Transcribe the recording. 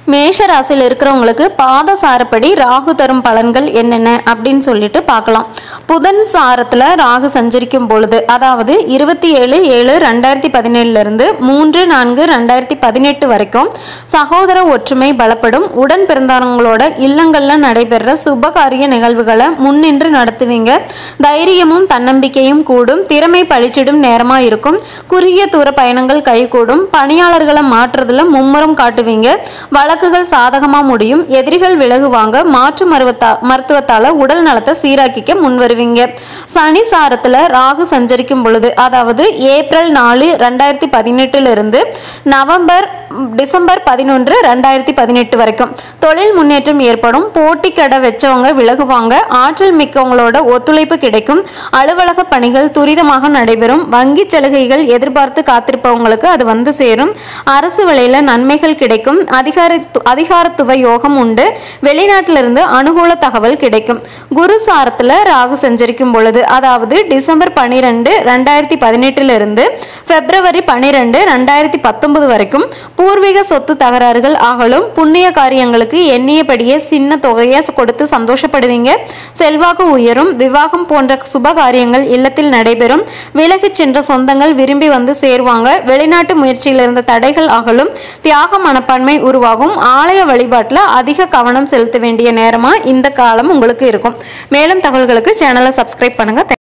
மேஷ ராசியில் இருக்கிறவங்களுக்கு பாத சாரப்படி ராகு தரும் பலன்கள் என்னென்ன அப்படின்னு சொல்லிட்டு பார்க்கலாம் புதன் சாரத்தில் ராகு சஞ்சரிக்கும் பொழுது அதாவது இருபத்தி ஏழு ஏழு ரெண்டாயிரத்தி பதினேழுலேருந்து மூன்று நான்கு ரெண்டாயிரத்தி பதினெட்டு வரைக்கும் சகோதர ஒற்றுமை பலப்படும் உடன் பிறந்தவங்களோட இல்லங்களில் நடைபெற சுபகாரிய நிகழ்வுகளை முன்னின்று நடத்துவீங்க தைரியமும் தன்னம்பிக்கையும் கூடும் திறமை பழிச்சிடும் நேரமாக இருக்கும் குறுகிய தூர பயணங்கள் கைகூடும் பணியாளர்களை மாற்றுறதுல மும்முரம் காட்டுவீங்க வழக்குகள் சாதகமாக முடியும் எதிரிகள் விலகுவாங்க மாற்று மருவத்தா மருத்துவத்தால் உடல் நலத்தை சீராக்கிக்க முன் வருவீங்க சனி சாரத்தில் ராகு சஞ்சரிக்கும் பொழுது அதாவது ஏப்ரல் நாலு ரெண்டாயிரத்தி பதினெட்டுலேருந்து நவம்பர் டிசம்பர் பதினொன்று ரெண்டாயிரத்தி பதினெட்டு வரைக்கும் தொழில் முன்னேற்றம் ஏற்படும் போட்டி கடை வச்சவங்க விலகுவாங்க ஆற்றல் மிக்கவங்களோட ஒத்துழைப்பு கிடைக்கும் அலுவலக பணிகள் துரிதமாக நடைபெறும் வங்கி சலுகைகள் எதிர்பார்த்து காத்திருப்பவங்களுக்கு அது வந்து சேரும் அரசு வேலையில நன்மைகள் கிடைக்கும் அதிகார அதிகாரத்துவ யோகம் உண்டு வெளிநாட்டிலிருந்து அனுகூல தகவல் கிடைக்கும் குரு சாரத்தில் ராகு சஞ்சரிக்கும் பொழுது அதாவது டிசம்பர் பன்னிரெண்டு ரெண்டாயிரத்தி பதினெட்டுலேருந்து பிப்ரவரி பன்னிரெண்டு ரெண்டாயிரத்தி பத்தொன்பது வரைக்கும் பூர்வீக சொத்து தகராறுகள் ஆகலும் புண்ணிய காரியங்களுக்கு எண்ணியபடியே சின்ன தொகையை கொடுத்து சந்தோஷப்படுவீங்க செல்வாக்கு உயரும் விவாகம் போன்ற சுப காரியங்கள் இல்லத்தில் நடைபெறும் விலகிச் சென்ற சொந்தங்கள் விரும்பி வந்து சேருவாங்க வெளிநாட்டு முயற்சியில் இருந்த தடைகள் அகலும் தியாக மனப்பான்மை உருவாகும் ஆலய வழிபாட்டில் அதிக கவனம் செலுத்த வேண்டிய நேரமாக இந்த காலம் உங்களுக்கு இருக்கும் மேலும் தகவல்களுக்கு சேனலை சப்ஸ்கிரைப் பண்ணுங்க